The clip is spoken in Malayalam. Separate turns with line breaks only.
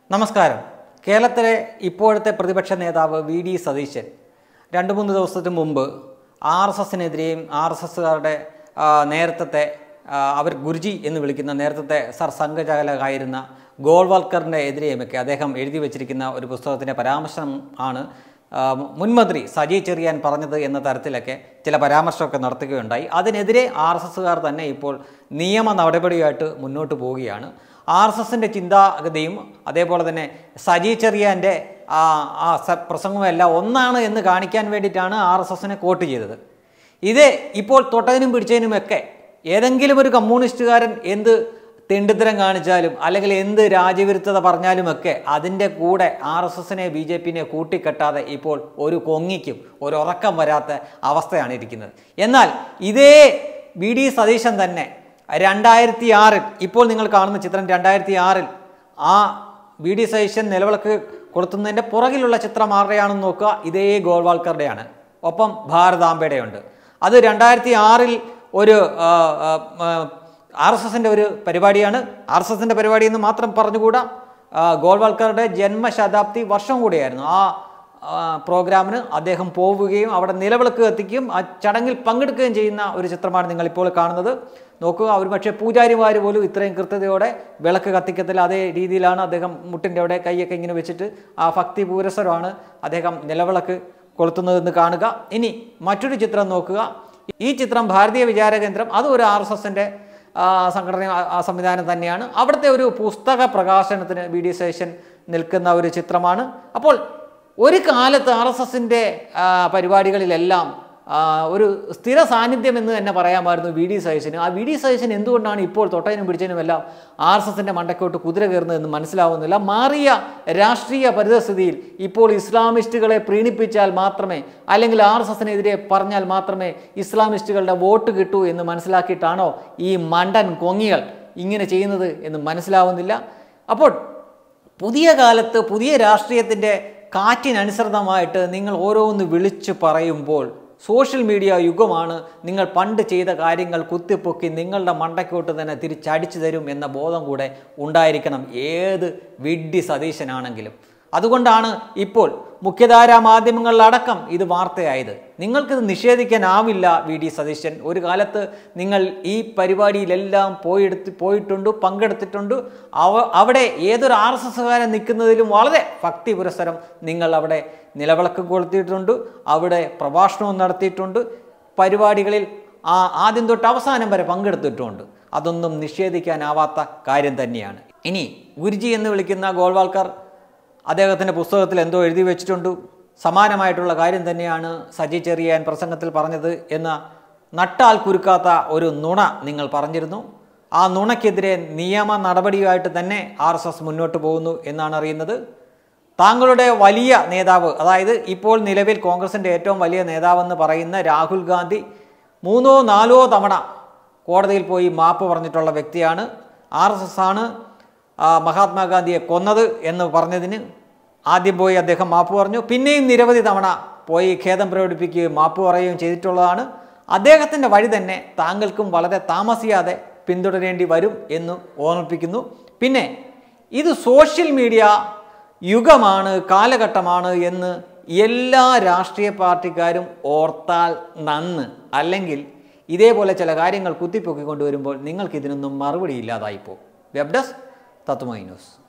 നമസ്കാരം കേരളത്തിലെ ഇപ്പോഴത്തെ പ്രതിപക്ഷ നേതാവ് വി ഡി സതീശൻ രണ്ട് മൂന്ന് ദിവസത്തിന് മുമ്പ് ആർ എസ് എസിനെതിരെയും ആർ എസ് എസുകാരുടെ നേരത്തെ ആ, അവർ ഗുരുജി എന്ന് വിളിക്കുന്ന നേരത്തെ സർ സംഘചാലകായിരുന്ന ഗോൾവാൾക്കറിൻ്റെ എതിരെയുമൊക്കെ അദ്ദേഹം എഴുതി വച്ചിരിക്കുന്ന ഒരു പുസ്തകത്തിൻ്റെ പരാമർശം ആണ് ആ, മുൻമന്ത്രി സജി ചെറിയാൻ പറഞ്ഞത് എന്ന തരത്തിലൊക്കെ ചില പരാമർശമൊക്കെ നടത്തുകയുണ്ടായി അതിനെതിരെ ആർ എസ് എസുകാർ തന്നെ ഇപ്പോൾ നിയമ നടപടിയായിട്ട് മുന്നോട്ട് പോവുകയാണ് ആർ എസ് എസിൻ്റെ ചിന്താഗതിയും അതേപോലെ തന്നെ സജി ചെറിയാൻ്റെ ആ ആ സ- പ്രസംഗവും എല്ലാം ഒന്നാണ് എന്ന് കാണിക്കാൻ വേണ്ടിയിട്ടാണ് ആർ എസ് എസിനെ കോട്ട് ചെയ്തത് ഇത് ഇപ്പോൾ തൊട്ടതിനും പിടിച്ചതിനുമൊക്കെ ഏതെങ്കിലും ഒരു കമ്മ്യൂണിസ്റ്റുകാരൻ എന്ത് തെണ്ടിത്തരം കാണിച്ചാലും അല്ലെങ്കിൽ എന്ത് രാജ്യവിരുദ്ധത പറഞ്ഞാലുമൊക്കെ അതിൻ്റെ കൂടെ ആർ എസ് എസിനെ ബി ജെ പിനെ കൂട്ടിക്കെട്ടാതെ ഇപ്പോൾ ഒരു കൊങ്ങിക്കും ഒരു ഉറക്കം വരാത്ത അവസ്ഥയാണ് ഇരിക്കുന്നത് എന്നാൽ ഇതേ ബി ഡി സതീശൻ തന്നെ രണ്ടായിരത്തി ആറിൽ ഇപ്പോൾ നിങ്ങൾ കാണുന്ന ചിത്രം രണ്ടായിരത്തി ആറിൽ ആ ബി ഡി സതീശൻ നിലവിളക്ക് കൊളുത്തുന്നതിൻ്റെ പുറകിലുള്ള ചിത്രം ആരുടെയാണെന്ന് നോക്കുക ഇതേ ഗോൾവാൾക്കറുടെയാണ് ഒപ്പം ഭാരതാംബയുടെയുണ്ട് അത് രണ്ടായിരത്തി ആറിൽ ഒരു ആർ എസ് എസിൻ്റെ ഒരു പരിപാടിയാണ് ആർ എസ് എസിൻ്റെ പരിപാടി എന്ന് മാത്രം പറഞ്ഞുകൂടാ ആ, ഗോൾവാൾക്കറുടെ ജന്മശതാബ്ദി വർഷം കൂടിയായിരുന്നു ആ ആ, പ്രോഗ്രാമിന് അദ്ദേഹം പോവുകയും അവിടെ നിലവിളക്ക് കത്തിക്കുകയും ആ ചടങ്ങിൽ പങ്കെടുക്കുകയും ചെയ്യുന്ന ഒരു ചിത്രമാണ് നിങ്ങൾ ഇപ്പോൾ കാണുന്നത് നോക്കുക ഒരു പക്ഷേ പൂജാരിമാർ പോലും ഇത്രയും കൃത്യതയോടെ വിളക്ക് കത്തിക്കത്തില്ല അതേ രീതിയിലാണ് അദ്ദേഹം മുട്ടിൻ്റെ അവിടെ കൈയൊക്കെ ഇങ്ങനെ വെച്ചിട്ട് ആ ഭക്തി പൂരസ്വരമാണ് അദ്ദേഹം നിലവിളക്ക് കൊളുത്തുന്നതെന്ന് കാണുക ഇനി മറ്റൊരു ചിത്രം നോക്കുക ഈ ചിത്രം ഭാരതീയ വിചാര കേന്ദ്രം അത് ഒരു ആർ എസ് എസിൻ്റെ സംഘടന ആ- ആ സംവിധാനം തന്നെയാണ് അവിടുത്തെ ഒരു പുസ്തക പ്രകാശനത്തിന് ബി ഡി സേഷൻ നിൽക്കുന്ന ഒരു ചിത്രമാണ് അപ്പോൾ ഒരു കാലത്ത് ആർ എസ് എസിൻ്റെ പരിപാടികളിലെല്ലാം ആ, ഒരു സ്ഥിര സാന്നിധ്യം എന്ന് തന്നെ പറയാമായിരുന്നു വി ഡി സതീശന് ആ വി ഡി സതീശൻ എന്തുകൊണ്ടാണ് ഇപ്പോൾ തൊട്ടതിനും പിടിച്ചതിനും എല്ലാം ആർ എസ് എസിൻ്റെ മണ്ടക്കോട്ട് കുതിര കയറുന്നതെന്ന് മനസ്സിലാവുന്നില്ല മാറിയ രാഷ്ട്രീയ പരിതസ്ഥിതിയിൽ ഇപ്പോൾ ഇസ്ലാമിസ്റ്റുകളെ പ്രീണിപ്പിച്ചാൽ മാത്രമേ അല്ലെങ്കിൽ ആർ എസ് എസിനെതിരെ പറഞ്ഞാൽ മാത്രമേ ഇസ്ലാമിസ്റ്റുകളുടെ വോട്ട് കിട്ടൂ എന്ന് മനസ്സിലാക്കിയിട്ടാണോ ഈ മണ്ടൻ കൊങ്ങികൾ ഇങ്ങനെ ചെയ്യുന്നത് എന്ന് മനസ്സിലാവുന്നില്ല അപ്പോൾ പുതിയ കാലത്ത് പുതിയ രാഷ്ട്രീയത്തിൻ്റെ കാറ്റിനനുസൃതമായിട്ട് നിങ്ങൾ ഓരോന്ന് വിളിച്ചു പറയുമ്പോൾ സോഷ്യൽ മീഡിയ യുഗമാണ് നിങ്ങൾ പണ്ട് ചെയ്ത കാര്യങ്ങൾ കുത്തിപ്പൊക്കി നിങ്ങളുടെ മണ്ടയ്ക്കോട്ട് തന്നെ തിരിച്ചടിച്ചു തരും എന്ന ബോധം കൂടെ ഉണ്ടായിരിക്കണം ഏത് വിഡ്ഢി സതീശനാണെങ്കിലും അതുകൊണ്ടാണ് ഇപ്പോൾ മുഖ്യധാരാ മാധ്യമങ്ങളിലടക്കം ഇത് വാർത്തയായത് നിങ്ങൾക്കിത് നിഷേധിക്കാനാവില്ല വി ഡി സതീശൻ ഒരു കാലത്ത് നിങ്ങൾ ഈ പരിപാടിയിലെല്ലാം പോയെടുത്ത് പോയിട്ടുണ്ട് പങ്കെടുത്തിട്ടുണ്ട് അവ അവിടെ ഏതൊരു ആർ എസ് എസ്സുകാരൻ നിൽക്കുന്നതിലും വളരെ ഭക്തി പുരസ്സരം നിങ്ങൾ അവിടെ നിലവിളക്ക് കൊളുത്തിയിട്ടുണ്ട് അവിടെ പ്രഭാഷണവും നടത്തിയിട്ടുണ്ട് പരിപാടികളിൽ ആ ആദ്യം തൊട്ട് അവസാനം വരെ പങ്കെടുത്തിട്ടുമുണ്ട് അതൊന്നും നിഷേധിക്കാനാവാത്ത കാര്യം തന്നെയാണ് ഇനി ഗുരുജി എന്ന് വിളിക്കുന്ന ഗോൾവാൾക്കർ അദ്ദേഹത്തിൻ്റെ പുസ്തകത്തിൽ എന്തോ എഴുതി വെച്ചിട്ടുണ്ട് സമാനമായിട്ടുള്ള കാര്യം തന്നെയാണ് സജി ചെറിയാൻ പ്രസംഗത്തിൽ പറഞ്ഞത് എന്ന നട്ടാൽ കുരുക്കാത്ത ഒരു നുണ നിങ്ങൾ പറഞ്ഞിരുന്നു ആ നുണയ്ക്കെതിരെ നിയമ നടപടിയുമായിട്ട് തന്നെ ആർ എസ് എസ് മുന്നോട്ട് പോകുന്നു എന്നാണ് അറിയുന്നത് താങ്കളുടെ വലിയ നേതാവ് അതായത് ഇപ്പോൾ നിലവിൽ കോൺഗ്രസിൻ്റെ ഏറ്റവും വലിയ നേതാവെന്ന് പറയുന്ന രാഹുൽ ഗാന്ധി മൂന്നോ നാലോ തവണ കോടതിയിൽ പോയി മാപ്പ് പറഞ്ഞിട്ടുള്ള വ്യക്തിയാണ് ആർ എസ് എസ് ആണ് ആ, മഹാത്മാഗാന്ധിയെ കൊന്നത് എന്ന് പറഞ്ഞതിന് ആദ്യം പോയി അദ്ദേഹം മാപ്പ് പറഞ്ഞു പിന്നെയും നിരവധി തവണ പോയി ഖേദം പ്രകടിപ്പിക്കുകയും മാപ്പ് പറയുകയും ചെയ്തിട്ടുള്ളതാണ് അദ്ദേഹത്തിൻ്റെ വഴി തന്നെ താങ്കൾക്കും വളരെ താമസിയാതെ പിന്തുടരേണ്ടി വരും എന്ന് ഓർമ്മിപ്പിക്കുന്നു പിന്നെ ഇത് സോഷ്യൽ മീഡിയ യുഗമാണ് കാലഘട്ടമാണ് എന്ന് എല്ലാ രാഷ്ട്രീയ പാർട്ടിക്കാരും ഓർത്താൽ നന്ന് അല്ലെങ്കിൽ ഇതേപോലെ ചില കാര്യങ്ങൾ കുത്തിപ്പൊക്കിക്കൊണ്ടുവരുമ്പോൾ നിങ്ങൾക്ക് ഇതിനൊന്നും മറുപടി ഇല്ലാതായിപ്പോ വെബ് ഡെസ്ക് തത്വമൈ ന്യൂസ്